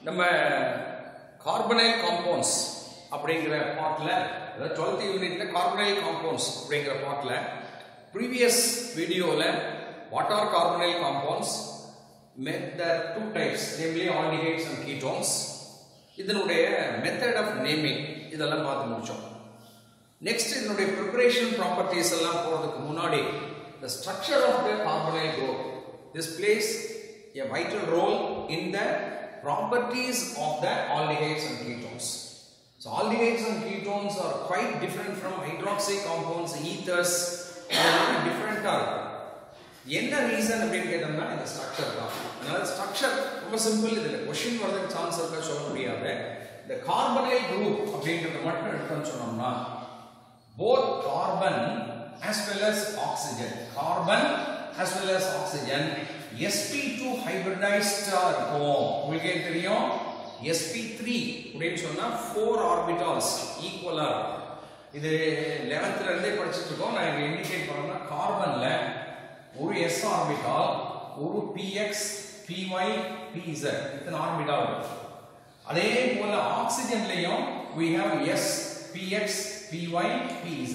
நம்ம carbonyl compounds அப்படிங்கிற பார்ட்ல அதாவது டுவெல்த் யூனிட்ல கார்பனைல் காம்பவுண்ட்ஸ் அப்படிங்கிற பார்ட்ல ப்ரீவியஸ் வீடியோவில் what are carbonyl compounds met there are two types namely aldehydes and ketones இதனுடைய மெத்தட் ஆஃப் நேமிங் இதெல்லாம் பார்த்து முடிச்சோம் நெக்ஸ்ட் இதனுடைய ப்ரிப்பரேஷன் ப்ராப்பர்ட்டிஸ் எல்லாம் போறதுக்கு முன்னாடி the structure of the carbonyl group this plays a vital role in the properties of the aldehydes and ketones so aldehydes and ketones are quite different from hydroxy compounds ethers இதெல்லாம் டிஃப்ரெண்டா இருக்கும் என்ன reason அப்படின்னு கேட்டோம்னா இந்த structure தான் அதனால structure ரொம்ப சிம்பிள் இதுல கொஸ்டின் வரதுக்கு சான்ஸ் இருக்கா சொல்ல முடியாது இந்த கார்பனைல் குரூப் அப்படின்றத மட்டும் எடுத்தோம்னு சொன்னோம்னா both carbon as well as oxygen carbon as well as oxygen sp2 hybridized ஆ இருக்கும் உங்களுக்கே தெரியும் sp3 அப்படின்னு சொன்னா 4 ஆர்பிட்டால்ஸ் ஈக்குவலா இது 11th இருந்தே படிச்சிட்டு இருக்கோம் நான் இங்க இண்டிகேட் பண்ணோம்னா கார்பன்ல ஒரு s ஆர்பிட்டால் ஒரு px py pz இத்தனை ஆர்பிட்டால் இருக்கு அதே போல ஆக்சிஜன்லயும் we have s px py pz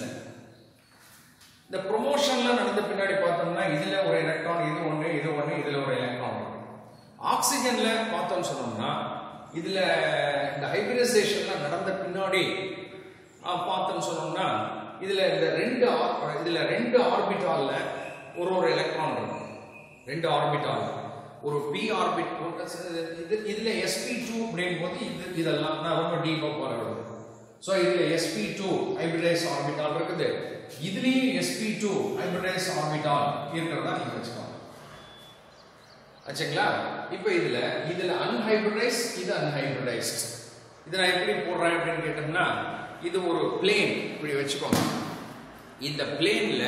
இந்த ப்ரொமோஷன்ல நடந்த பின்னாடி பார்த்தோம்னா இதுல ஒரு எலக்ட்ரான் இது ஒண்ணு இது ஒண்ணு இதுல ஒரு எலக்ட்ரான் இருக்கு ஆக்சிஜன்ல பார்த்தோம்னு சொன்னோம்னா இதுல இந்த ஹைபிரிடைசேஷன்ல நடந்த பின்னாடி ஆ, பார்த்தோம்னு சொன்னோம்னா இதுல இந்த ரெண்டு ஆர்- இதுல ரெண்டு ஆர்பிட்டால்ல ஒரு ஒரு எலக்ட்ரான் இருக்கும் ரெண்டு ஆர்பிட்டால் ஒரு பி ஆர்பிட் இது இதுல sp2 டூ அப்படின் போது இது இதெல்லாம் நான் ரொம்ப டீப்பா போற ஸோ இதுல sp2 டூ ஹைபிரிடைஸ் ஆர்பிட்டால் இருக்குது இதுலயும் sp2 டூ ஹைபிரிடைஸ் ஆர்பிட்டால் இருக்கிறதா நீங்க வச்சுக்கோங்க ஆச்சுங்களா இப்போ இதுல இதுல அன்ஹைபிரிடைஸ் இது அன்ஹைபிரிடைஸ்ட் இதை நான் எப்படி போடுறேன் அப்படின்னு கேட்டோம்னா இது ஒரு பிளேன் இப்படி வச்சுக்கோங்க இந்த பிளேன்ல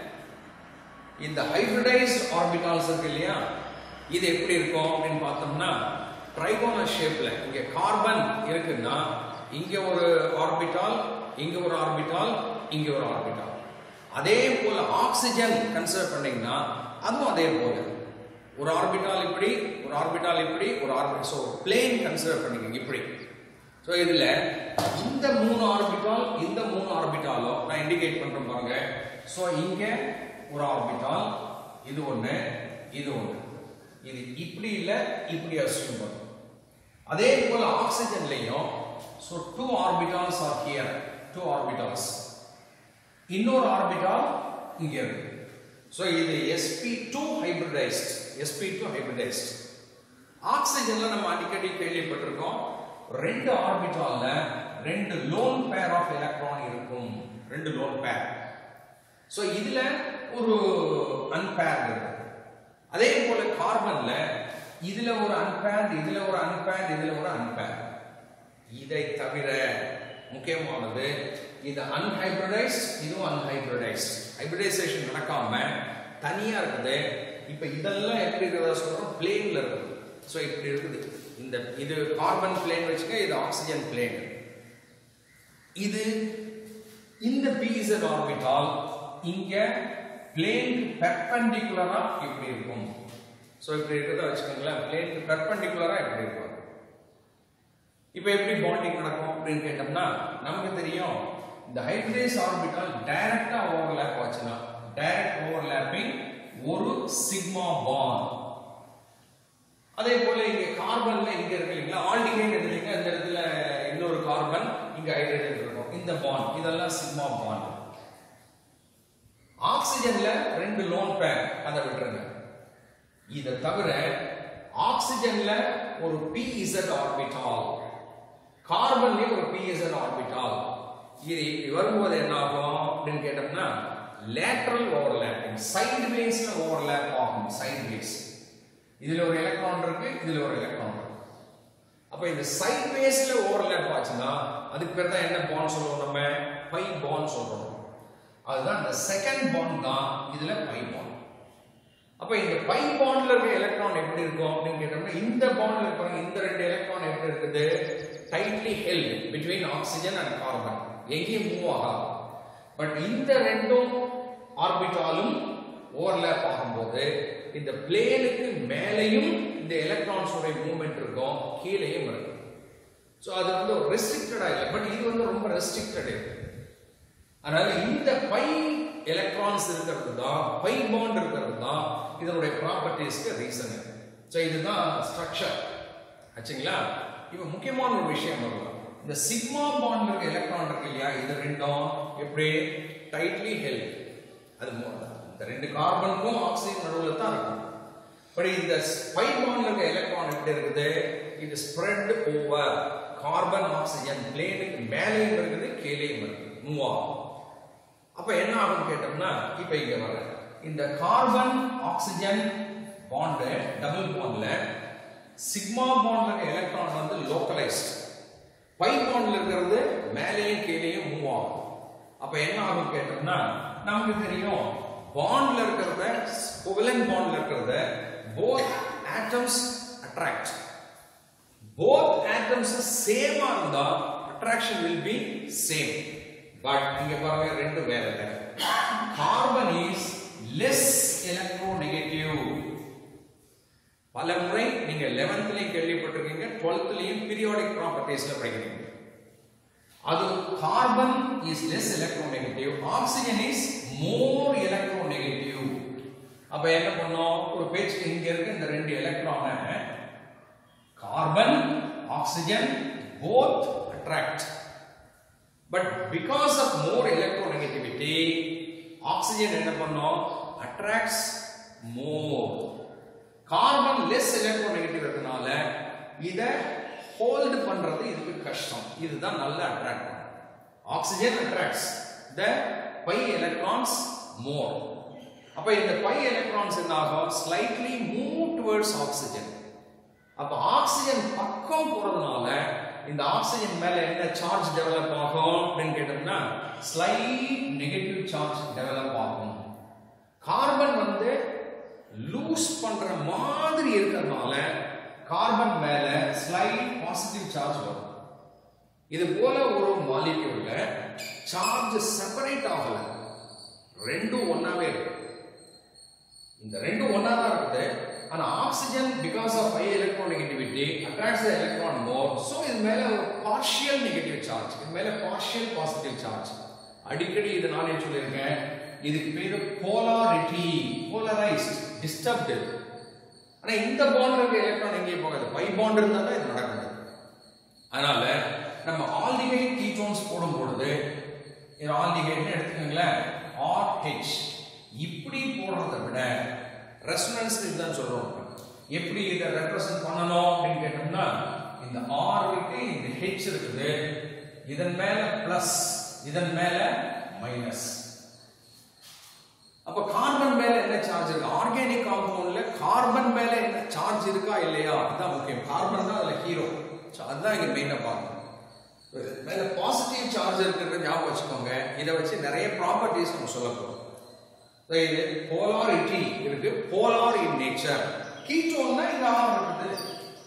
இந்த ஹைபிரிடைஸ்ட் ஆர்பிட்டால்ஸ் இருக்கு இல்லையா இது எப்படி இருக்கும் அப்படின்னு பார்த்தோம்னா ட்ரைகோனல் ஷேப்ல இங்க கார்பன் இருக்குன்னா இங்க ஒரு ஆர்பிட்டால் இங்க ஒரு ஆர்பிட்டால் இங்க ஒரு ஆர்பிட்டால் அதே போல ஆக்சிஜன் கன்சிடர் பண்ணீங்கன்னா அதுவும் அதே போல ஒரு ஆர்பிட்டால் இப்படி ஒரு ஆர்பிட்டால் இப்படி ஒரு ஆர்பிட் ஸோ பிளேன் கன்சிடர் பண்ணிக்கோங்க இப்படி ஸோ இதுல இந்த மூணு ஆர்பிட்டால் இந்த மூணு ஆர்பிட்டாலும் நான் இண்டிகேட் பண்றேன் பாருங்க ஸோ இங்க ஒரு ஆர்பிட்டால் இது ஒண்ணு இது ஒண்ணு இது இப்படி இல்ல இப்படி அசியூம் பண்ணும் அதே போல ஆக்சிஜன்லயும் so two orbitals are here two orbitals இன்னொரு ஆர்பிட்டால் இங்க இருக்கு ஸோ இது sp2 ஹைபிரிடைஸ்ட் sp2 ஹைபிரிடைஸ்ட் ஆக்சிஜன்ல நம்ம அடிக்கடி கேள்விப்பட்டிருக்கோம் ரெண்டு ஆர்பிட்டால்ல ரெண்டு லோன் பேர் ஆஃப் எலக்ட்ரான் இருக்கும் ரெண்டு லோன் பேர் ஸோ இதுல ஒரு அன்பேர்ட் இருக்கு அதே போல கார்பன்ல இதுல ஒரு அன்பேர்ட் இதுல ஒரு அன்பேர்ட் இதுல ஒரு அன்பேர்ட் இதை தவிர முக்கியமானது இது அன்ஹைபிரிடைஸ்ட் இதுவும் அன்ஹைபிரிடைஸ்ட் ஹைபிரிடைசேஷன் நடக்காம தனியா இருக்குது இப்ப இதெல்லாம் எப்படி இருக்கிறதா சொல்றோம் பிளேன்ல இருக்குது ஸோ இப்படி இருக்குது இந்த இது கார்பன் பிளேன் வச்சுக்க இது ஆக்சிஜன் பிளேன் இது இந்த பிஇசட் ஆர்பிட்டால் இங்க பிளேனுக்கு பெர்பெண்டிகுலரா இப்படி இருக்கும் ஸோ இப்படி இருக்கிறத வச்சுக்கோங்களேன் பிளேனுக்கு பெர்பெண்டிகுலரா இப்படி இருக்கும் இப்போ எப்படி பாண்டிங் நடக்கும் அப்படின்னு கேட்டோம்னா நமக்கு தெரியும் இந்த ஹைட்ரேஸ் ஆர்பிட்டால் டைரக்டா ஓவர்லேப் ஆச்சுன்னா டைரக்ட் ஓவர்லேப்பிங் ஒரு சிக்மா பாண்ட் அதே போல இங்க கார்பன்ல இங்க இருக்கு இல்லைங்களா ஆல்டிஹைட் எடுத்தீங்க இந்த இடத்துல இன்னொரு கார்பன் இங்க ஹைட்ரஜன் இருக்கும் இந்த பாண்ட் இதெல்லாம் சிக்மா பாண்ட் ஆக்சிஜன்ல ரெண்டு லோன் பேர் அதை விட்டுருங்க இதை தவிர ஆக்சிஜன்ல ஒரு pz ஆர்பிட்டால் கார்பன்லயே ஒரு pz ஆர்பிட்டால் இது இப்படி வரும்போது என்ன ஆகும் அப்படின்னு கேட்டோம்னா லேட்டரல் ஓவர்லேப்பிங் சைடு வேஸ்ல ஓவர்லேப் ஆகும் சைடு வேஸ் இதுல ஒரு எலக்ட்ரான் இருக்கு இதுல ஒரு எலக்ட்ரான் இருக்கு அப்ப இந்த சைட் வேஸ்ல ஓவர்லேப் ஆச்சுன்னா அதுக்கு பேர் தான் என்ன பாண்ட் சொல்லுவோம் நம்ம பை பாண்ட் சொல்றோம் அதுதான் இந்த செகண்ட் பாண்ட் தான் இதுல பை பாண்ட் அப்ப இந்த பை பாண்ட்ல இருக்க எலக்ட்ரான் எப்படி இருக்கும் அப்படின்னு கேட்டோம்னா இந்த பாண்ட்ல இருக்கிற இந்த ரெண்டு எலக்ட்ரான் எப்படி இருக்குது tightly held between oxygen and carbon எங்கேயும் மூவ் ஆகாது பட் இந்த ரெண்டும் ஆர்பிட்டாலும் ஓவர்லேப் ஆகும்போது இந்த பிளேனுக்கு மேலையும் இந்த எலக்ட்ரான்ஸோட மூவ்மெண்ட் இருக்கும் கீழேயும் இருக்கும் ஸோ அது வந்து ரெஸ்ட்ரிக்டடா இல்லை பட் இது வந்து ரொம்ப ரெஸ்ட்ரிக்டட் இருக்கு அதனால இந்த பை எலக்ட்ரான்ஸ் இருக்கிறது தான் பை பாண்ட் இருக்கிறது தான் இதனுடைய ப்ராப்பர்ட்டிஸ்க்கு ரீசன் ஸோ இதுதான் ஸ்ட்ரக்சர் ஆச்சுங்களா இப்போ முக்கியமான ஒரு விஷயம் வரலாம் இந்த சிக்மா பாண்ட் இருக்க எலக்ட்ரான் இருக்கு இல்லையா இது ரெண்டும் எப்படி டைட்லி ஹெல்ப் அது மு- இந்த ரெண்டு கார்பனுக்கும் ஆக்சிஜன் நடுவில் தான் இருக்கும் பட் இந்த பை பாண்ட்ல இருக்க எலக்ட்ரான் எப்படி இருக்குது இது ஸ்ப்ரெட் ஓவர் கார்பன் ஆக்சிஜன் பிளேனுக்கு மேலேயும் இருக்குது கீழேயும் இருக்குது மூவ் ஆகும் அப்ப என்ன ஆகும் கேட்டோம்னா இப்ப இங்க வர இந்த கார்பன் ஆக்சிஜன் பாண்ட் டபுள் பாண்ட்ல சிக்மா பாண்ட்ல இருக்க எலக்ட்ரான் வந்து லோக்கலைஸ்ட் பை பாண்ட்ல இருக்கிறது மேலேயும் கீழேயும் மூவ் ஆகும் அப்ப என்ன ஆகும் கேட்டோம்னா நமக்கு தெரியும் பாண்ட்ல இருக்கிறத கோவலன் பாண்ட்ல இருக்கிறத both atoms attract both atoms சேமா இருந்தா attraction will be same but இங்க பாருங்க ரெண்டு வேற இல்ல கார்பன் இஸ் லெஸ் எலக்ட்ரோநெகட்டிவ் பல முறை நீங்க 11th கேள்விப்பட்டிருக்கீங்க 12th பீரியாடிக் ப்ராப்பர்ட்டிஸ்ல படிக்கிறீங்க அது carbon is less electronegative oxygen is more electronegative அப்ப என்ன பண்ணோம் ஒரு பேஜ் இங்க இருக்கு இந்த ரெண்டு எலக்ட்ரானை carbon oxygen both attract but because of more electronegativity oxygen என்ன பண்ணோம் attracts more carbon less electronegative இருக்கனால இத ஹோல்ட் பண்றது இதுக்கு கஷ்டம் இதுதான் நல்ல attract oxygen attracts the pi electrons more அப்ப இந்த பை எலக்ட்ரான்ஸ் என்ன ஆகும் ஸ்லைட்லி மூவ் டுவர்ட்ஸ் ஆக்சிஜன் அப்ப ஆக்சிஜன் பக்கம் போறதுனால இந்த ஆக்சிஜன் மேல என்ன சார்ஜ் டெவலப் ஆகும் அப்படின்னு கேட்டோம்னா ஸ்லைட் நெகட்டிவ் சார்ஜ் டெவலப் ஆகும் கார்பன் வந்து லூஸ் பண்ற மாதிரி இருக்கிறதுனால கார்பன் மேல ஸ்லைட் பாசிட்டிவ் சார்ஜ் வரும் இது போல ஒரு மாலிக்யூல்ல சார்ஜ் செப்பரேட் ஆகல ரெண்டும் ஒண்ணாவே இருக்கு இந்த ரெண்டும் ஒண்ணா தான் இருக்குது ஆனா oxygen because of high electronegativity attracts the electron more so இது மேல ஒரு பார்ஷியல் நெகட்டிவ் சார்ஜ் இது மேல பார்ஷியல் பாசிட்டிவ் சார்ஜ் அடிக்கடி இது நானே சொல்லியிருக்கேன் இதுக்கு பேரு போலாரிட்டி போலரைஸ்ட் டிஸ்டர்ப்டு ஆனா இந்த பாண்ட் இருக்க எலக்ட்ரான் எங்கேயும் போகாது பை பாண்ட் இருந்தா தான் இது நடக்குது அதனால நம்ம ஆல்டிகைட் கீட்டோன்ஸ் போடும் பொழுது இது ஆல்டிகைட்னு எடுத்துக்கோங்களேன் ஆர்ஹெச் இப்படி போடுறதை விட ரெசனன்ஸ் இதுதான் சொல்றோம் எப்படி இதை ரெப்ரசன்ட் பண்ணணும் அப்படின்னு கேட்டோம்னா இந்த ஆர் விட்டு இந்த ஹெச் இருக்குது இதன் மேல பிளஸ் இதன் மேல மைனஸ் அப்ப கார்பன் மேல என்ன சார்ஜ் இருக்கு ஆர்கானிக் காம்பவுண்ட்ல கார்பன் மேல என்ன சார்ஜ் இருக்கா இல்லையா அதுதான் முக்கியம் கார்பன் தான் அதுல ஹீரோ அதுதான் இங்க மெயினா பார்க்கணும் இது மேல பாசிட்டிவ் சார்ஜ் இருக்கிறத ஞாபகம் வச்சுக்கோங்க இதை வச்சு நிறைய ப்ராப்பர்ட்டிஸ் நம்ம சொல்ல போறோம் So, இது போலாரிட்டி இருக்கு போலார் இன் நேச்சர் கீட்டோன்னா இந்த ஆர் இருக்குது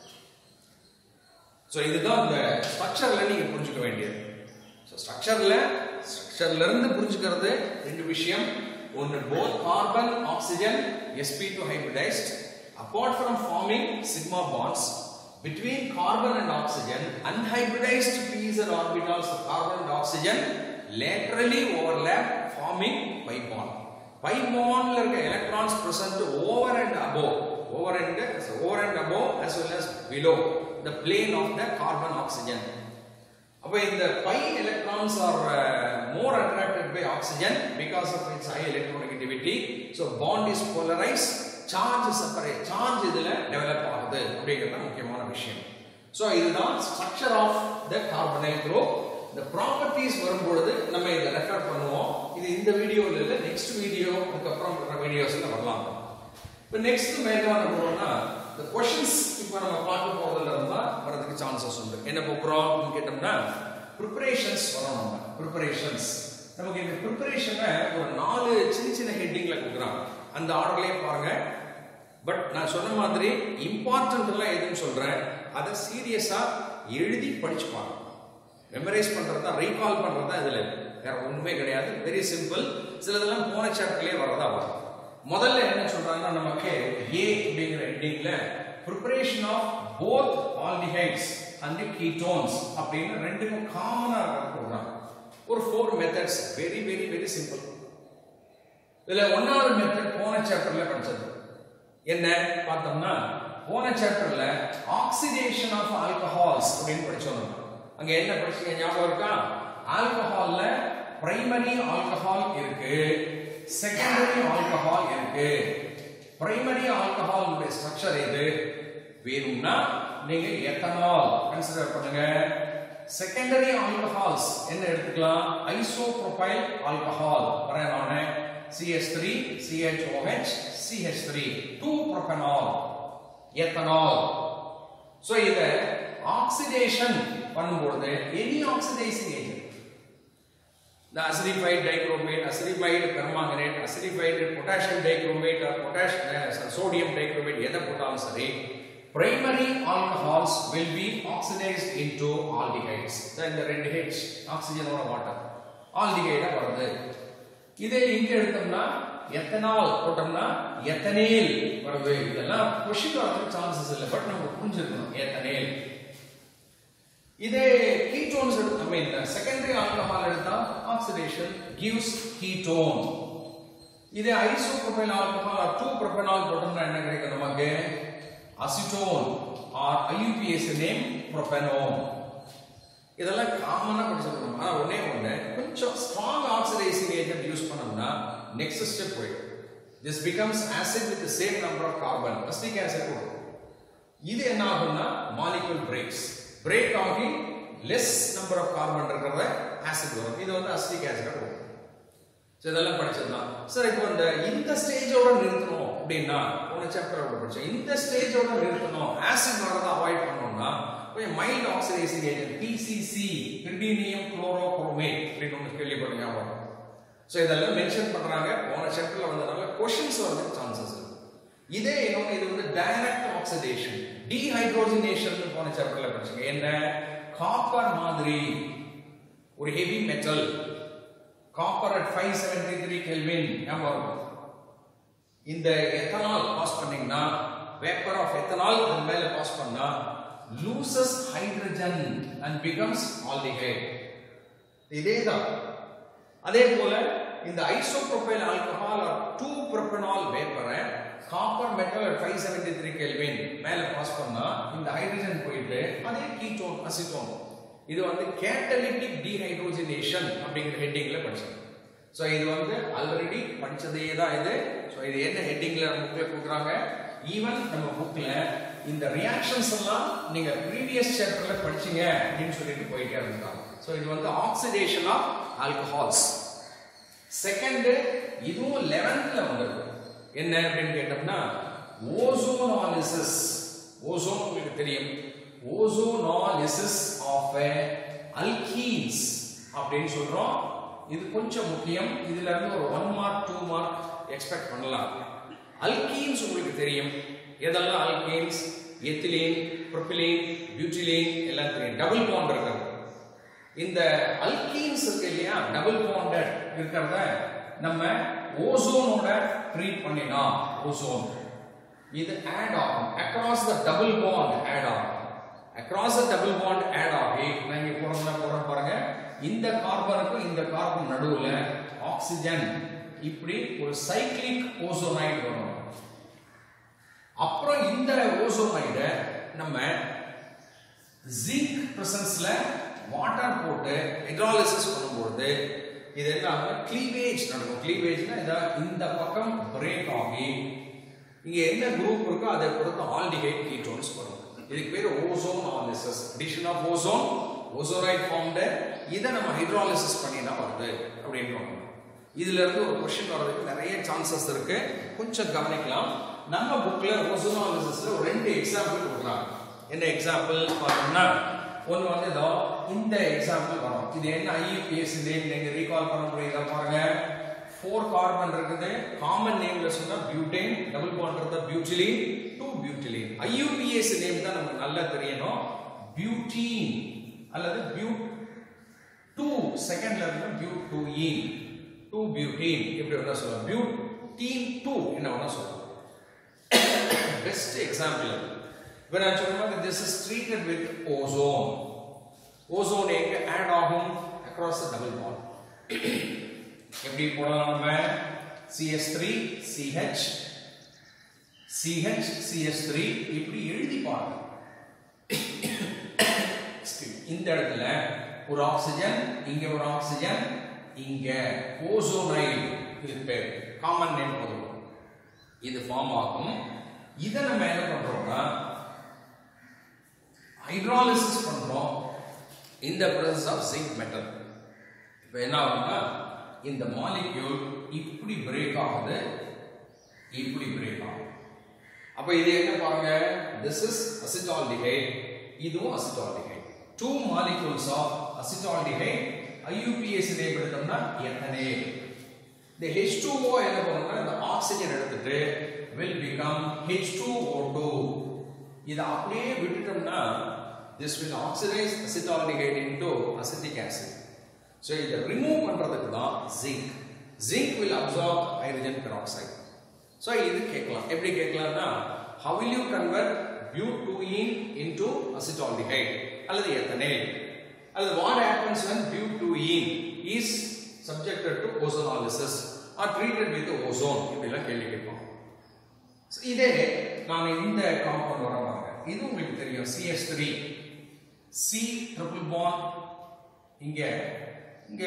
ஸோ இதுதான் இந்த ஸ்ட்ரக்சர்ல நீங்க புரிஞ்சுக்க வேண்டியது ஸோ ஸ்ட்ரக்சர்ல ஸ்ட்ரக்சர்ல இருந்து புரிஞ்சுக்கிறது ரெண்டு விஷயம் ஒன்று both carbon oxygen sp2 hybridized apart from forming sigma bonds between carbon and oxygen unhybridized p's and orbitals of carbon and oxygen laterally overlap forming pi bond pi bond ல இருக்க electrons present over and above over and over and above as well as below the plane of the carbon oxygen அப்ப இந்த pi electrons are uh, more attracted by oxygen because of its high electronegativity so bond is polarized charge separate charge இதுல develop ஆகுது அப்படிங்கிறது முக்கியமான விஷயம் so இதுதான் structure of the carbonyl group இந்த properties வரும்பொழுது நம்ம இதை ரெக்கார்ட் பண்ணுவோம் இது இந்த வீடியோல இல்ல நெக்ஸ்ட் வீடியோ அதுக்கப்புறம் வர வீடியோஸ்ல வரலாம் இப்போ நெக்ஸ்ட் மேலும் என்ன பண்ணுவோம்னா இந்த கொஷின்ஸ் இப்போ நம்ம பார்க்க போறதுல இருந்தா வரதுக்கு சான்சஸ் உண்டு என்ன போகிறோம் அப்படின்னு கேட்டோம்னா ப்ரிப்பரேஷன்ஸ் வரும் நம்ம ப்ரிப்பரேஷன்ஸ் நமக்கு இந்த ப்ரிப்பரேஷனை ஒரு நாலு சின்ன சின்ன ஹெட்டிங்ல கொடுக்குறாங்க அந்த ஆர்டர்லயே பாருங்க பட் நான் சொன்ன மாதிரி இம்பார்ட்டன்ட் எல்லாம் எதுன்னு சொல்றேன் அதை சீரியஸா எழுதி படிச்சு பாருங்க மெமரைஸ் பண்றதா ரீகால் பண்றதா இதுல இருக்கு. வேற ஒண்ணுமே கிடையாது வெரி சிம்பிள் சிலதெல்லாம் போன சாப்டர்லயே வரதா வரும் முதல்ல என்ன சொல்றாங்கன்னா நமக்கு ஏ அப்படிங்கிற ஹெட்டிங்ல preparation of both aldehydes and ketones அப்படின்னு ரெண்டுக்கும் காமனா இருக்கிற ப்ரோக்ராம் ஒரு four methods very very very simple இதுல ஒன்னாவது மெத்தட் போன சாப்டர்ல படிச்சது என்ன பார்த்தோம்னா போன சாப்டர்ல ஆக்சிடேஷன் ஆஃப் ஆல்கஹால்ஸ் அப்படின்னு படிச்சோம் நம்ம. அங்க என்ன படிச்சீங்க ஞாபகம் இருக்கா ஆல்கஹால்ல பிரைமரி ஆல்கஹால் இருக்கு செகண்டரி ஆல்கஹால் இருக்கு பிரைமரி ஆல்கஹால் ஸ்ட்ரக்சர் எது வேணும்னா நீங்க எத்தனால் கன்சிடர் பண்ணுங்க செகண்டரி ஆல்கஹால்ஸ் என்ன எடுத்துக்கலாம் ஐசோப்ரோபைல் ஆல்கஹால் வரேன் நானு CH3 CHOH CH3 2 propanol ethanol so இத ஆக்சிடேஷன் பண்ணும்போது any oxidising agent the acidified dichromate acidified permanganate acidified potassium dichromate or potassium sodium dichromate எதை போட்டாலும் சரி primary alcohols will be oxidized into aldehydes then இந்த ரெண்டு H oxygen ஓட water aldehyde வருது இதே இங்க எடுத்தோம்னா எத்தனால் போட்டோம்னா எத்தனேல் வருது இதெல்லாம் கொஷின் வரதுக்கு சான்சஸ் இல்லை பட் நம்ம புரிஞ்சிருக்கணும் எத்தனேல் இதே கீட்டோன்ஸ் எடுத்து ஐ மீன் செகண்டரி ஆல்கஹால் எடுத்தா ஆக்சிடேஷன் கிவ்ஸ் கீட்டோன் இதே ஐசோப்ரோபைல் ஆல்கஹால் ஆர் 2 ப்ரோபனால் போட்டோம்னா என்ன கிடைக்கும் நமக்கு acetone or IUPAC name propanone இதெல்லாம் காமனா படிச்சிருக்கணும் ஆனா ஒண்ணே ஒண்ணு கொஞ்சம் ஸ்ட்ராங் ஆக்சிடைசிங் ஏஜென்ட் யூஸ் பண்ணோம்னா நெக்ஸ்ட் ஸ்டெப் போயிடும் this becomes acid with same number of carbon acetic acid வரும் இது என்ன ஆகும்னா மாலிகுல் பிரேக்ஸ் பிரேக் ஆகி லெஸ் நம்பர் ஆஃப் கார்பன் இருக்கிறத ஆசிட் வரும் இது வந்து அஸ்டிக் ஆசிட் வரும் ஸோ இதெல்லாம் படிச்சதுதான் சார் இப்போ இந்த இந்த ஸ்டேஜோட நிறுத்தணும் அப்படின்னா போன சாப்டரோட படிச்சோம் இந்த ஸ்டேஜோட நிறுத்தணும் ஆசிட் வரதை அவாய்ட் பண்ணணும்னா கொஞ்சம் mild oxidising agent PCC pyridinium chlorochromate அப்படின்னு ஒன்று கேள்விப்பட்ட ஞாபகம் ஸோ இதெல்லாம் மென்ஷன் பண்றாங்க போன சாப்டர்ல வந்ததுனால கொஷின்ஸ் வரதுக்கு சான்சஸ் இருக்கு இதே இன்னொன்று இது வந்து டைரக்ட் ஆக்சிடேஷன் டீஹைட்ரோஜனேஷன் போன சாப்டர்ல படிச்சீங்க என்ன காப்பர் மாதிரி ஒரு heavy metal copper at five seventy three kelvin ஞாபகம் இந்த எத்தனால் பாஸ் பண்ணீங்கன்னா வேப்பர் ஆஃப் எத்தனால் அது மேல பாஸ் பண்ணா loses hydrogen and becomes aldehyde இதே தான் அதே போல இந்த ஐசோப்ரோபைல் ஆல்கஹால் ஆர் 2 propanol வேப்பரை காப்பர் மெட்டல் at 573 கெல்வின் மேல பாஸ் பண்ணா இந்த ஹைட்ரஜன் போயிட்டு அதே கீட்டோன் அசிட்டோன் இது வந்து கேட்டலிட்டிக் டீஹைட்ரோஜனேஷன் அப்படிங்கிற ஹெட்டிங்ல படிச்சோம் ஸோ இது வந்து ஆல்ரெடி படிச்சதே தான் இது ஸோ இது என்ன ஹெட்டிங்ல புக்ல கொடுக்குறாங்க ஈவன் நம்ம புக்ல இந்த ரியாக்ஷன்ஸ் எல்லாம் நீங்க ப்ரீவியஸ் சாப்டர்ல படிச்சீங்க அப்படின்னு சொல்லிட்டு போயிட்டே இருந்தாங்க ஸோ இது வந்து ஆக்சிடேஷன் ஆஃப் ஆல்கஹால்ஸ் செகண்ட் இதுவும் லெவன்த்ல வந்திருக்கு என்ன அப்படின்னு கேட்டோம்னா ஓசோனாலிசிஸ் ஓசோன் உங்களுக்கு தெரியும் ஓசோனாலிசிஸ் ஆஃப் அல்கீன்ஸ் அப்படின்னு சொல்றோம் இது கொஞ்சம் முக்கியம் இதுல இருந்து ஒரு one mark two mark expect பண்ணலாம் அல்கீன்ஸ் உங்களுக்கு தெரியும் எதெல்லாம் அல்கீன்ஸ் எத்திலீன் ப்ரொபிலீன் பியூட்டிலீன் எல்லாம் தெரியும் டபுள் பாண்ட் இருக்கிறது இந்த அல்கீன்ஸ் இருக்கு இல்லையா டபுள் பாண்டட் இருக்கிறத நம்ம ஓசோனோட ட்ரீட் பண்ணினா ஓசோன் இது ஆட் ஆகும் across the double bond add ஆகும் across the double bond add ஆகி நான் இங்க போறதுல போறேன் பாருங்க இந்த கார்பனுக்கும் இந்த கார்பன் நடுவுல ஆக்சிஜன் இப்படி ஒரு சைக்ளிக் ஓசோனைட் வரும் அப்புறம் இந்த ஓசோனைட நம்ம ஜிங்க் பிரசன்ஸ்ல வாட்டர் போட்டு ஹைட்ராலிசிஸ் பண்ணும்போது இது என்ன ஆகும் கிளீவேஜ் நடக்கும் கிளீவேஜ்னா இதா இந்த பக்கம் பிரேக் ஆகி இங்க என்ன குரூப் இருக்கோ அதை பொறுத்து ஆல்டிஹைட் கீட்டோன்ஸ் வரும் இதுக்கு பேர் ozonolysis addition of ozone ozonide formed இதை நம்ம ஹைட்ராலிசிஸ் பண்ணி தான் வருது அப்படின்னு இதுல இருந்து ஒரு கொஸ்டின் வர்றதுக்கு நிறைய சான்சஸ் இருக்கு கொஞ்சம் கவனிக்கலாம் நம்ம புக்ல ஓசோனாலிசிஸ்ல ஒரு ரெண்டு எக்ஸாம்பிள் கொடுக்குறாங்க என்ன எக்ஸாம்பிள் பார்த்தோம்னா ஒன்று வந்து இதோ இந்த எக்ஸாம்பிள் வரும் இது என்ன ஐயூபிஎஸ் நேம் நீங்க ரீகால் பண்ண முடியுதா பாருங்க ஃபோர் கார்பன் இருக்குது காமன் நேம்ல சொன்னா பியூட்டேன் டபுள் பாண்ட் இருந்தா பியூட்டிலின் டூ பியூட்டிலின் ஐயூபிஎஸ் நேம் தான் நமக்கு நல்லா தெரியணும் பியூட்டீன் அல்லது பியூ டூ செகண்ட்ல இருந்து but two ene two butene இப்படி வேணா சொல்லலாம் பியூட்டீன் டூ என்ன வேணா சொல்லலாம் பெஸ்ட் எக்ஸாம்பிள் இப்போ நான் சொன்ன மாதிரி this is treated with ozone ozone எங்க ஆட் ஆகும் across the double bond எப்படி போடலாம் நம்ம CS3 CH CH CS3 இப்படி எழுதி பாருங்க இந்த இடத்துல ஒரு ஆக்சிஜன் இங்க ஒரு ஆக்சிஜன் இங்க ஓசோனைடு இது பேர் காமன் நேம் வரும் இது ஃபார்ம் ஆகும் இதை நம்ம என்ன பண்றோம்னா ஹைட்ராலிசிஸ் பண்றோம் இந்த பிரசன்ஸ் ஆஃப் ஜிங்க் மெட்டல் இப்போ என்ன ஆகும்னா இந்த மாலிக்யூல் இப்படி பிரேக் ஆகுது இப்படி பிரேக் ஆகும் அப்ப இது என்ன பாருங்க this is acetaldehyde இதுவும் acetaldehyde two molecules of acetaldehyde IUPAC name எடுத்தோம்னா ethanol இந்த H2O என்ன பண்ணும்னா இந்த ஆக்சிஜன் எடுத்துட்டு will become H2O2 இத அப்படியே விட்டுட்டோம்னா this will oxidize acetaldehyde into acetic acid so இத ரிமூவ் பண்றதுக்கு தான் zinc zinc will absorb hydrogen peroxide so இது கேட்கலாம் எப்படி கேட்கலாம்னா how will you convert butene into acetaldehyde அல்லது ethanol அல்லது what happens when butene is subjected to ozonolysis or treated with ozone இப்படிலாம் கேள்வி கேட்போம் So, இதே நான் இந்த காம்பவுண்ட் வர பாருங்க இது உங்களுக்கு தெரியும் CS3 C triple bond இங்க இங்க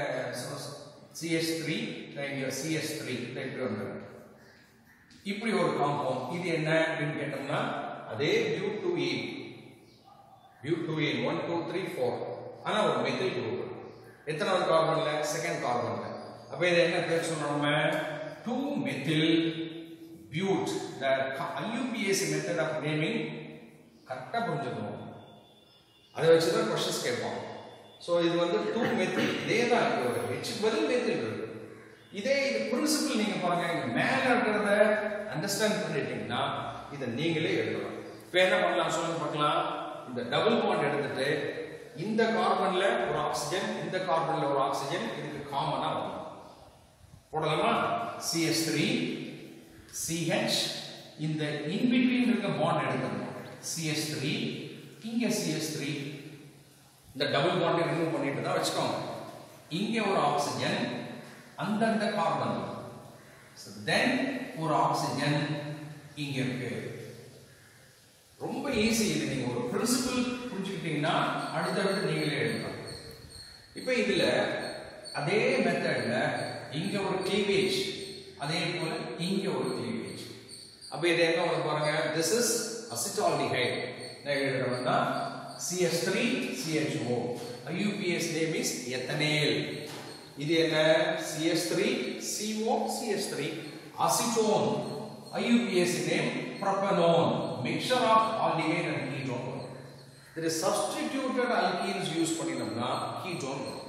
CS3 இங்க CS3 இப்படி வந்துடும் இப்படி ஒரு காம்பவுண்ட் இது என்ன அப்படின்னு கேட்டோம்னா அதே butyne butyne one two three four ஆனா ஒரு மெத்தில் குரூப் எத்தனாவது கார்பன்ல செகண்ட் கார்பன்ல அப்ப இது என்ன பேர் சொன்னோம் two methyl but the IUPAC method of naming கரெக்டா புரிஞ்சுக்கணும் அதை வச்சு தான் கொஸ்டின்ஸ் கேட்போம் ஸோ இது வந்து டூ மெத்தில் இதே தான் இருக்கு ஒரு ஹெச் பதில் மெத்தில் இருக்கு இதே இது பிரின்சிபல் நீங்க பாருங்க இங்க மேல இருக்கிறத அண்டர்ஸ்டாண்ட் பண்ணிட்டீங்கன்னா இதை நீங்களே எழுதலாம் இப்போ என்ன பண்ணலாம் சொல்லுங்க பார்க்கலாம் இந்த டபுள் பாண்ட் எடுத்துட்டு இந்த கார்பன்ல ஒரு ஆக்சிஜன் இந்த கார்பன்ல ஒரு ஆக்சிஜன் இதுக்கு காமனா வரும் போடலாமா CS3 CH இந்த in between இருக்க பாண்ட் எடுக்கணும் CS3 இங்க CS3 இந்த டபுள் பாண்டை ரிமூவ் பண்ணிட்டு தான் வச்சுக்கோங்க இங்க ஒரு ஆக்சிஜன் அந்தந்த கார்பன் தென் ஒரு ஆக்சிஜன் இங்க இருக்கு ரொம்ப ஈஸி இது நீங்க ஒரு பிரின்சிபல் புரிஞ்சுக்கிட்டீங்கன்னா அடுத்தடுத்து நீங்களே எழுதலாம் இப்போ இதுல அதே மெத்தட்ல இங்க ஒரு கிளீவேஜ் அதே போல இங்க ஒரு கிளீவேஜ் அப்ப இது என்ன வரும் பாருங்க திஸ் இஸ் அசிட்டால்டிஹைட் நான் எழுதுறேன்னா CS3 CHO IUPAC name is ethanol இது என்ன CS3 CO CS3 acetone IUPAC name propanone mixture of aldehyde and ketone there is substituted alkenes use பண்ணினோம்னா ketone வரும்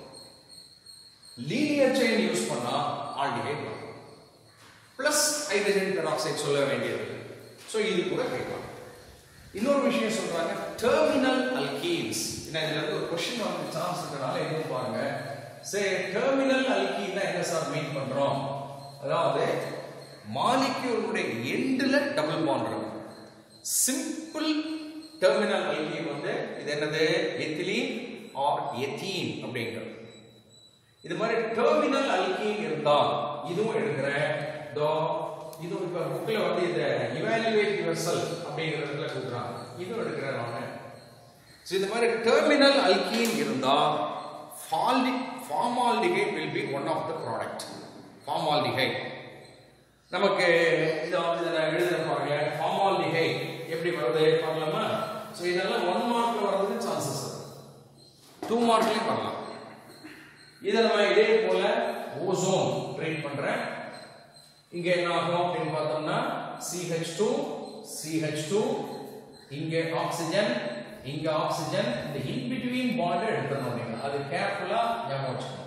லீனியர் செயின் யூஸ் பண்ணா ஆல்டிஹைட் வரும் plus hydrogen peroxide சொல்ல வேண்டியது so இது கூட கேட்கலாம் இன்னொரு விஷயம் சொல்றாங்க டெர்மினல் அல்கீன்ஸ் ஏன்னா இதுல இருந்து ஒரு கொஸ்டின் வந்து சான்ஸ் இருக்கனால எதுவும் பாருங்க சே டெர்மினல் அல்கீன்னா என்ன சார் மீன் பண்றோம் அதாவது மாலிக்யூலுடைய எண்டுல டபுள் பாண்ட் இருக்கும் சிம்பிள் டெர்மினல் அல்கீன் வந்து இது என்னது எத்திலீன் ஆர் எத்தீன் அப்படிங்கிறது இது மாதிரி டெர்மினல் அல்கீன் இருந்தா இதுவும் எடுக்கிறேன் தோ இது இப்ப புக்ல வந்து இத இவாலுவேட் யுவர் அப்படிங்கிறதுல கொடுக்குறாங்க இதுவும் எடுக்கிறேன் நான் ஸோ இந்த மாதிரி டெர்மினல் அல்கீன் இருந்தா ஃபால்டி formaldehyde will be one of the product formaldehyde நமக்கு இதை வந்து இதை நான் எழுதுறேன் பாருங்க ஃபார்மால்டிஹைட் எப்படி வருது பார்க்கலாமா ஸோ இதெல்லாம் ஒன் மார்க்ல வர்றதுக்கு சான்சஸ் டூ மார்க்லயும் வரலாம் இதை நம்ம இதே போல ஓசோன் ட்ரீட் பண்றேன் இங்க என்ன ஆகும் அப்படின்னு பார்த்தோம்னா CH2 CH2 இங்க ஆக்சிஜன் இங்க ஆக்சிஜன் இந்த இன் பிட்வீன் பாண்ட் எடுக்கணும் நீங்க அது கேர்ஃபுல்லா ஞாபகம் வச்சுக்கணும்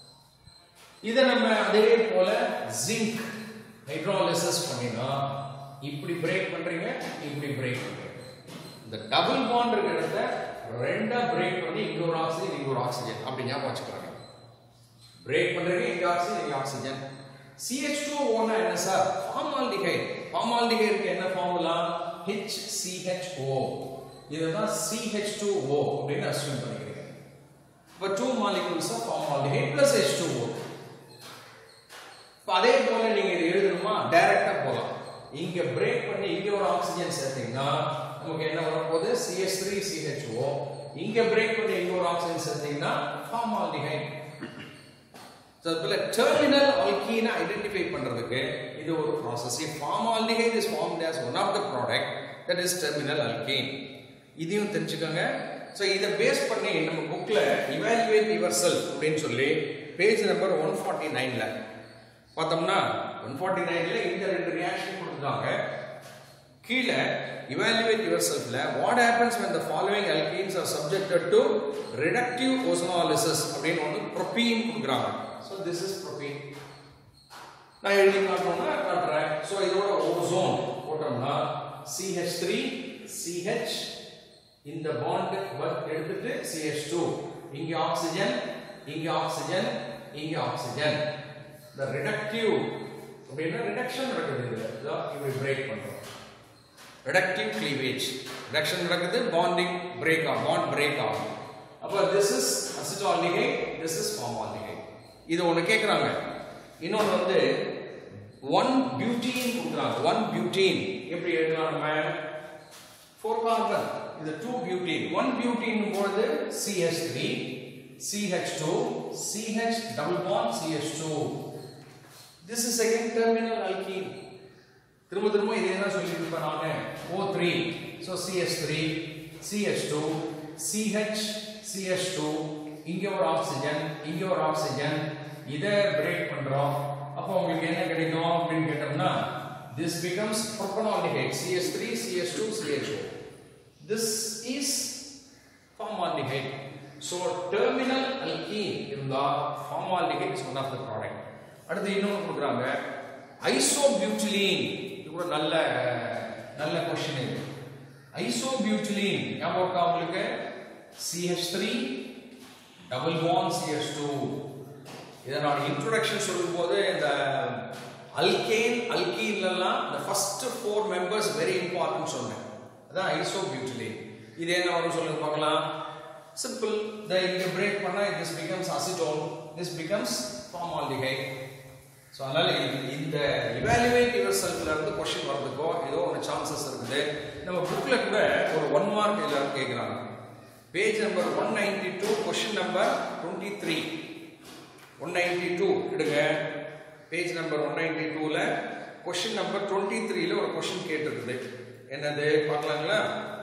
இதை நம்ம அதே போல ஜிங்க் ஹைட்ராலிசிஸ் பண்ணினா இப்படி பிரேக் பண்றீங்க இப்படி பிரேக் பண்றீங்க இந்த டபுள் பாண்ட் இருக்கிற இடத்த ரெண்டா பிரேக் பண்ணி இங்க ஒரு ஆக்சிஜன் இங்க ஒரு ஆக்சிஜன் அப்படி ஞாபகம் வச்சுக்கிறாங்க பிரேக் பண்றீங்க இங்க ஆக்சிஜன் இங்க ஆக்சிஜன் CH2O னா என்ன சார் ஃபார்மால்டிஹைட் ஃபார்மால்டிஹைடுக்கு என்ன ஃபார்முலா HCHO இதுதான் CH2O அப்படின்னு அஸ்யூம் பண்ணிக்கிறீங்க இப்போ two molecules of formaldehyde plus H2O இப்போ அதே போல நீங்க இது எழுதணுமா டைரக்டா போகலாம் இங்க பிரேக் பண்ணி இங்க ஒரு ஆக்சிஜன் சேர்த்தீங்கன்னா நமக்கு என்ன வரப்போகுது CH3 CHO இங்க பிரேக் பண்ணி இங்க ஒரு ஆக்சிஜன் சேர்த்தீங்கன்னா ஃபார்மால்டிஹைட் ஸோ அதுல டெர்மினல் அல்கீனை ஐடென்டிஃபை பண்றதுக்கு இது ஒரு process formaldehyde is formed as one of the product that is terminal alkene இதையும் தெரிஞ்சுக்கோங்க ஸோ இதை பேஸ் பண்ணி நம்ம புக்ல இவாலுவேட் யுவர் செல்ஃப் அப்படின்னு சொல்லி பேஜ் நம்பர் ஒன் ஃபார்ட்டி நைன்ல பார்த்தோம்னா ஒன் ஃபார்ட்டி நைன்ல இந்த ரெண்டு ரியாக்ஷன் கொடுத்துருக்காங்க கீழே evaluate yourselfல what happens when the following alkenes are subjected to reductive ozonolysis அப்படின்னு ஒன்று propene கொடுக்குறாங்க so this is propene நான் எழுதி காட்டணும்னா காட்டுறேன் ஸோ இதோட ஓசோன் போட்டோம்னா CH3 CH இந்த பாண்ட் எடுத்துட்டு CH2 இங்க ஆக்சிஜன் இங்க ஆக்சிஜன் இங்க ஆக்சிஜன் இந்த ரிடக்டிவ் அப்படின்னா ரிடக்ஷன் நடக்குது இதுல இதான் இப்படி பிரேக் பண்றோம் ரிடக்டிவ் கிளீவேஜ் ரிடக்ஷன் நடக்குது பாண்டிங் பிரேக் ஆகும் பாண்ட் பிரேக் ஆகும் அப்போ this is acetaldehyde this is formaldehyde இது ஒன்று கேட்குறாங்க இன்னொன்று வந்து ஒன் பியூட்டீன் கொடுக்குறாங்க ஒன் பியூட்டீன் எப்படி எழுதலாம் நம்ம ஃபோர் கார்பன் இது டூ பியூட்டீன் ஒன் பியூட்டீன் பொழுது CH three CH two CH double bond CH two this is again terminal alkene திரும்ப திரும்ப இதே தான் சொல்லிட்டு இருப்பேன் நான் O three so CS three CS two CH CS two இங்கே ஒரு ஆக்சிஜன் இங்கே ஒரு ஆக்சிஜன் இதை பிரேக் பண்ணுறோம் அப்போ உங்களுக்கு என்ன கிடைக்கும் அப்படின்னு கேட்டோம்னா this becomes propanaldehyde CS3 CS2 CHO this is formaldehyde so terminal alkene இருந்தா formaldehyde is one of the product அடுத்து இன்னொன்று கொடுக்குறாங்க ஐசோபியூட்டிலீன் இது கூட நல்ல நல்ல கொஸ்டின் இது ஐசோபியூட்டிலீன் ஞாபகம் இருக்கா உங்களுக்கு CH3 டபுள் பாண்ட் CH2 இதை நான் இன்ட்ரோடக்ஷன் சொல்லும்போது இந்த அல்கேன் அல்கீன்லாம் இந்த first four members very important சொன்னேன் அதான் ஐசோபியூட்டிலீன் இது என்ன வரும் சொல்லுங்க பார்க்கலாம் சிம்பிள் இந்த இங்க பிரேக் பண்ணா this becomes acetone this becomes formaldehyde so அதனால இது- இந்த இவாலுவேட் யுவர் செல்ஃப்ல இருந்து கொஸ்டின் வர்றதுக்கோ ஏதோ ஒரு சான்சஸ் இருக்குது நம்ம புக்ல கூட ஒரு ஒன் மார்க் எல்லாரும் கேட்குறாங்க page number one ninety two question number twenty three one ninety two எடுங்க பேஜ் நம்பர் ஒன் நைன்டி டூவில் கொஸ்டின் நம்பர் டுவெண்ட்டி த்ரீல ஒரு கொஸ்டின் கேட்டிருக்குது என்னது பார்க்கலாங்களா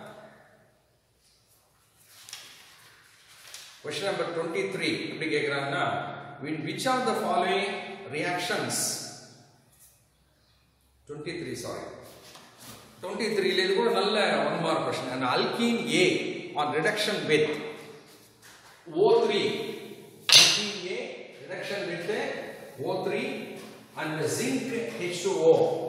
கொஸ்டின் நம்பர் டுவெண்ட்டி த்ரீ எப்படி கேட்குறாங்கன்னா which are the following reactions twenty three sorry twenty த்ரீல இது கூட நல்ல one mark question and alkene A on reduction with O3 alkene A reduction with O3 and zinc H2O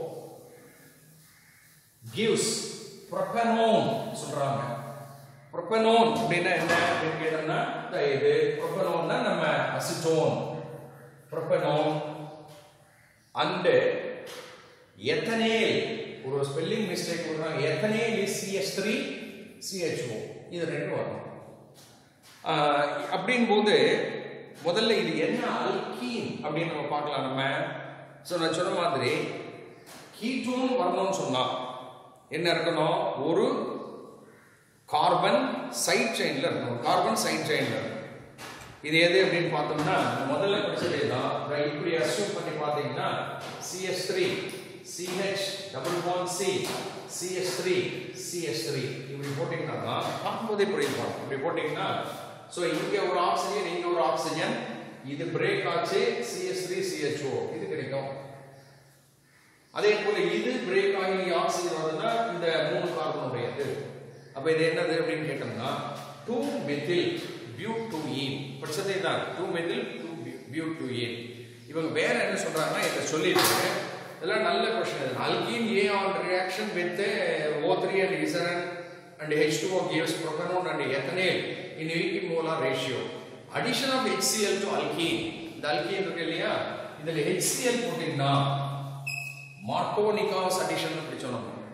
gives propanone சொல்றாங்க propanone அப்படின்னா என்ன அப்படின்னு கேட்டோம்னா இந்த இது propanone நம்ம அசிட்டோன் propanone and எத்தனேல் ஒரு ஸ்பெல்லிங் மிஸ்டேக் கொடுக்குறாங்க எத்தனேல் இஸ் CH3 CHO இது ரெண்டும் வரும் ஆஹ் அப்படின் போது முதல்ல இது என்ன அல்கீன் அப்படின்னு நம்ம பார்க்கலாம் நம்ம ஸோ நான் சொன்ன மாதிரி கீட்டோன் வரணும்னு சொன்னா என்ன இருக்கணும் ஒரு கார்பன் சைட் செயின்ல இருக்கணும் கார்பன் சைட் செயின்ல இருக்கணும் இது எது அப்படின்னு பார்த்தோம்னா முதல்ல படிச்சதே தான் இதை இப்படி அஸ்யூம் பண்ணி பார்த்தீங்கன்னா CS three CH double bond C CS three CS three இப்படி போட்டிங்கன்னா தான் பார்க்கும்போதே புரியுது பாருங்க. இப்படி போட்டிங்கன்னா ஸோ இங்கே ஒரு ஆக்சிஜன் இங்கே ஒரு ஆக்சிஜன் இது பிரேக் ஆச்சு சிஎஸ் த்ரீ சிஹெச்ஓ இது கிடைக்கும் அதே போல இது பிரேக் ஆகி ஆக்சிஜன் வருதுன்னா இந்த மூணு கார்பன் உடையது அப்ப இது என்னது அப்படின்னு கேட்டோம்னா டூ மெத்தில் பியூட்டூயின் படிச்சதே தான் டூ மெத்தில் டூ பியூட்டூயின் இவங்க வேற என்ன சொல்றாங்கன்னா இதை சொல்லிட்டு இதெல்லாம் நல்ல question alkene A on reaction with O three and இசரன் and H two gives propanone and ethanol in equimolar ratio addition of HCl to alkene இந்த alkene இருக்கு இல்லையா இதுல HCl போட்டீங்கன்னா மார்கோனிகாஸ் அடிஷன் அப்படி சொன்னோம்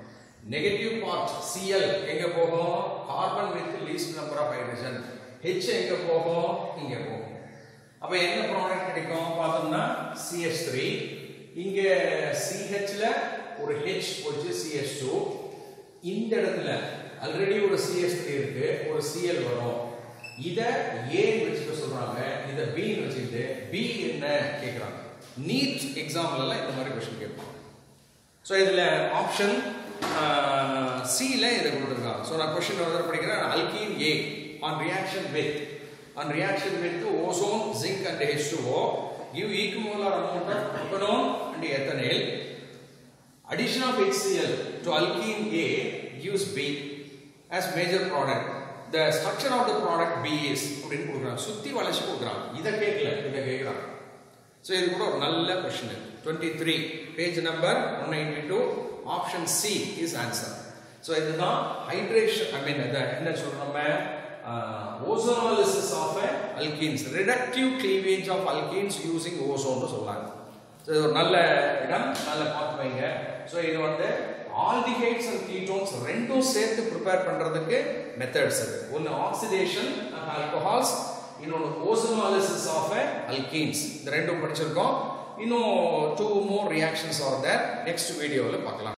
நெகட்டிவ் பார்ட் Cl எங்க போகும் carbon with least number of hydrogen H எங்க போகும் இங்க போகும் அப்ப என்ன ப்ராடக்ட் கிடைக்கும் பார்த்தோம்னா CH3 இங்க CH ல ஒரு H போச்சு CH2 இந்த இடத்துல ஆல்ரெடி ஒரு CH3 இருக்கு ஒரு Cl வரும் இத A வச்சுக்க சொல்றாங்க இத B வச்சுக்கிட்டு B என்ன கேக்குறாங்க நீட் எக்ஸாம்ல எல்லாம் இந்த மாதிரி கொஸ்டின் கேட்பாங்க ஸோ இதில் ஆப்ஷன் சியில் இதை கொடுத்துருக்காங்க ஸோ நான் கொஸ்டின் வந்து படிக்கிறேன் alkene A on reaction with on reaction with ozone zinc and H two O give equal amount of propanone and ethanal addition of HCl to alkene A gives B as major product. The structure of the product B is அப்படின்னு கொடுக்குறாங்க சுத்தி வளைச்சு கொடுக்குறாங்க இதை கேட்கல இதை கேட்குறாங்க so இது கூட ஒரு நல்ல question twenty three page number one ninety two option C is answer so இதுதான் ஹைட்ரேஷன் ஐ மீன் என்ன சொல்றோம் நம்ம ozonolysis of alkenes reductive cleavage of alkenes using ஓசோன்னு சொல்றாங்க ஸோ இது ஒரு நல்ல இடம் நல்ல பார்த்து வைங்க ஸோ இது வந்து ஆல்டிஹைட்ஸ் அண்ட் கீட்டோன்ஸ் ரெண்டும் சேர்த்து ப்ரிப்பேர் பண்றதுக்கு மெத்தட்ஸ் இருக்கு ஒன்று ஆக்சிடேஷன் ஆல்கஹால்ஸ் இன்னொன்று ஓசோனாலிசிஸ் ஆஃப் அல்கீன்ஸ் இந்த ரெண்டும் படிச்சிருக்கோம் இன்னும் two more reactions are there next வீடியோவில் பார்க்கலாம்